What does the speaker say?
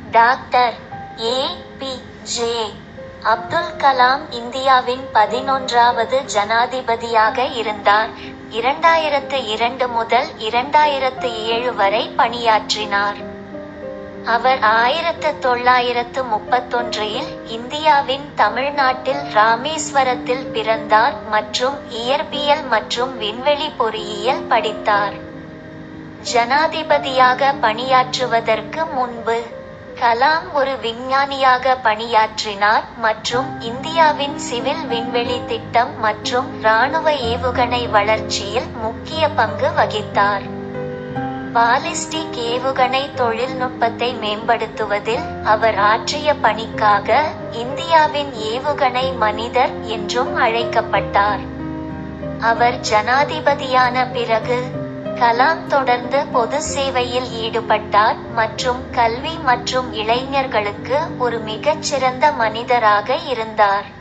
doctor A P J Abdul Kalam இந்தியாவின் பதினொன்றாவது ஜனாதிபதியாக இருந்தார் இரண்டாயிரத்து இரண்டு முதல் இரண்டாயிரத்து ஏழு வரை பணியாற்றினார் அவர் ஆயிரத்து தொள்ளாயிரத்து முப்பத்தொன்றில் இந்தியாவின் தமிழ்நாட்டில் ராமேஸ்வரத்தில் பிறந்தார் மற்றும் இயற்பியல் மற்றும் விண்வெளி பொறியியல் படித்தார் ஜனாதிபதியாக பணியாற்றுவதற்கு முன்பு கலாம் ஒரு விஞ்ஞானியாக பணியாற்றினார் மற்றும் இந்தியாவின் சிவில் விண்வெளி திட்டம் மற்றும் இராணுவ ஏவுகணை வளர்ச்சியில் முக்கிய பங்கு வகித்தார் பாலிஸ்டிக் ஏவுகணை தொழில்நுட்பத்தை மேம்படுத்துவதில் அவர் ஆற்றிய பணிக்காக இந்தியாவின் ஏவுகணை மனிதர் என்றும் அழைக்கப்பட்டார் அவர் ஜனாதிபதியான பிறகு கலாம் தொடர்ந்து பொது சேவையில் ஈடுபட்டார் மற்றும் கல்வி மற்றும் இளைஞர்களுக்கு ஒரு மிகச்சிறந்த மனிதராக இருந்தார்